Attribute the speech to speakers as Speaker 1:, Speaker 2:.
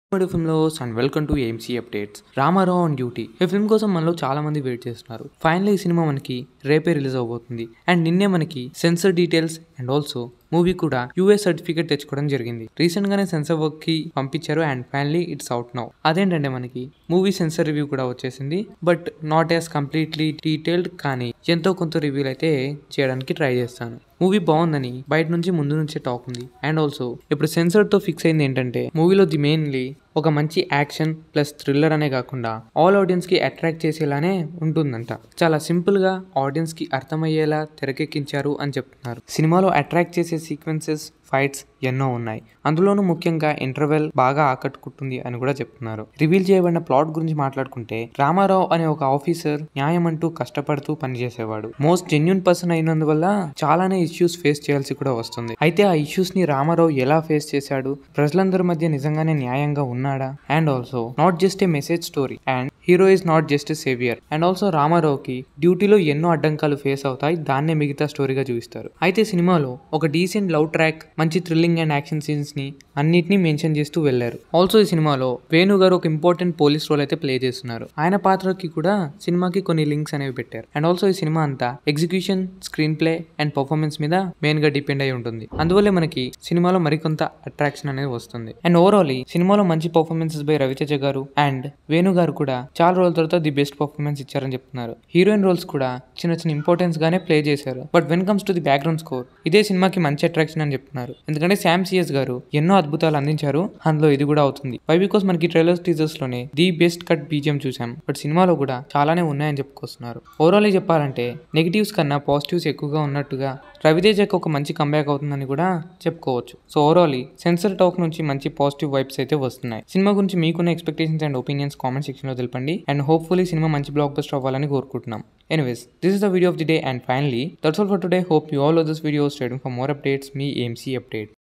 Speaker 1: film lovers and welcome to AMC updates Ramarao on duty ఈ film కోసం మనలో చాలా మంది వెయిట్ చేస్తున్నారు ఫైనల్ ఈ సినిమా మనకి రేపే రిలీజ్ అవబోతుంది అండ్ నిన్నే మనకి censor details and also movie కూడా యూఎస్ సర్టిఫికేట్ తెచ్చుకోవడం జరిగింది రీసెంట్ గానే సెన్సర్ వర్క్ కి పంపించారు and finally it's out now అదేంటంటే మనకి మూవీ సెన్సర్ రివ్యూ కూడా వచ్చేసింది but not as completely detailed కానీ ఎంతో కొంత రివ్యూలు అయితే చేయడానికి ట్రై చేస్తాను మూవీ బాగుందని బయట నుంచి ముందు నుంచే టాక్ ఉంది అండ్ ఆల్సో ఇప్పుడు సెన్సర్ తో ఫిక్స్ అయింది ఏంటంటే మూవీలో ది మెయిన్లీ ఒక మంచి యాక్షన్ ప్లస్ థ్రిల్లర్ అనే కాకుండా ఆల్ ఆడియన్స్ కి అట్రాక్ట్ చేసేలానే ఉంటుందంట చాలా సింపుల్ గా ఆడియన్స్ కి అర్థమయ్యేలా తెరకెక్కించారు అని చెప్తున్నారు సినిమాలో అట్రాక్ట్ చేసే సీక్వెన్సెస్ ఫైట్స్ ఎన్నో ఉన్నాయి అందులోనూ ముఖ్యంగా ఇంటర్వెల్ బాగా ఆకట్టుకుంటుంది అని కూడా చెప్తున్నారు రివీల్ చేయబడిన ప్లాట్ గురించి మాట్లాడుకుంటే రామారావు అనే ఒక ఆఫీసర్ న్యాయం అంటూ కష్టపడుతూ పనిచేసేవాడు మోస్ట్ జెన్యున్ పర్సన్ అయినందువల్ల చాలానే ఇష్యూస్ ఫేస్ చేయాల్సి కూడా వస్తుంది అయితే ఆ ఇష్యూస్ ని రామారావు ఎలా ఫేస్ చేశాడు ప్రజలందరి మధ్య నిజంగానే న్యాయంగా ఉన్నాడా and also not just a message story and hero is not just saviour and also రామారావుకి డ్యూటీలో ఎన్నో అడ్డంకాలు ఫేస్ అవుతాయి దాన్నే మిగతా స్టోరీగా చూపిస్తారు అయితే సినిమాలో ఒక డీసెంట్ లవ్ ట్రాక్ మంచి థ్రిల్లింగ్ అండ్ యాక్షన్ సీన్స్ ని అన్నిటినీ మెన్షన్ చేస్తూ వెళ్లారు ఆల్సో ఈ సినిమాలో వేణు గారు ఒక ఇంపార్టెంట్ పోలీస్ రోల్ అయితే ప్లే చేస్తున్నారు ఆయన పాత్రకి కూడా సినిమాకి కొన్ని లింక్స్ అనేవి పెట్టారు అండ్ ఆల్సో ఈ సినిమా అంతా execution screen play and performance మీద మెయిన్ గా డిపెండ్ అయి ఉంటుంది అందువల్లే మనకి సినిమాలో మరికొంత అట్రాక్షన్ అనేది వస్తుంది అండ్ ఓవరాల్ సినిమాలో మంచి పర్ఫార్మెన్సెస్ బై రవితేజ గారు అండ్ వేణు గారు కూడా చాలా రోజుల తర్వాత ది బెస్ట్ పర్ఫార్మెన్స్ ఇచ్చారని చెప్తున్నారు హీరోయిన్ రోల్స్ కూడా చిన్న చిన్న ఇంపార్టెన్స్ గానే ప్లే చేశారు but when comes to the background score ఇదే సినిమాకి మంచి అట్రాక్షన్ అని చెప్తున్నారు ఎందుకంటే శామ్ సిఎస్ గారు ఎన్నో అద్భుతాలు అందించారు అందులో ఇది కూడా అవుతుంది వై బికాస్ మనకి ట్రైలర్స్ టీజర్స్ లోనే ది బెస్ట్ కట్ బీజియం చూసాం బట్ సినిమాలో కూడా చాలానే ఉన్నాయని చెప్పుకొస్తున్నారు ఓవరాల్ చెప్పాలంటే నెగిటివ్స్ కన్నా పాజిటివ్స్ ఎక్కువగా ఉన్నట్టుగా రవితేజకి ఒక మంచి కంబ్యాక్ అవుతుందని కూడా చెప్పుకోవచ్చు సో ఓవరాల్ సెన్సర్ టాక్ నుంచి మంచి పాజిటివ్ వైబ్స్ అయితే వస్తున్నాయి సినిమా గురించి మీకున్న expectations and opinions comment section లో తెలపండి అండ్ హోప్ఫుల్లీ సినిమా మంచి బ్లాక్ బస్టర్ అవ్వాలని కోరుకుంటున్నాం anyways this is the video of the day and finally that's all for today hope you all of this videos trading for more updates మీ AMC update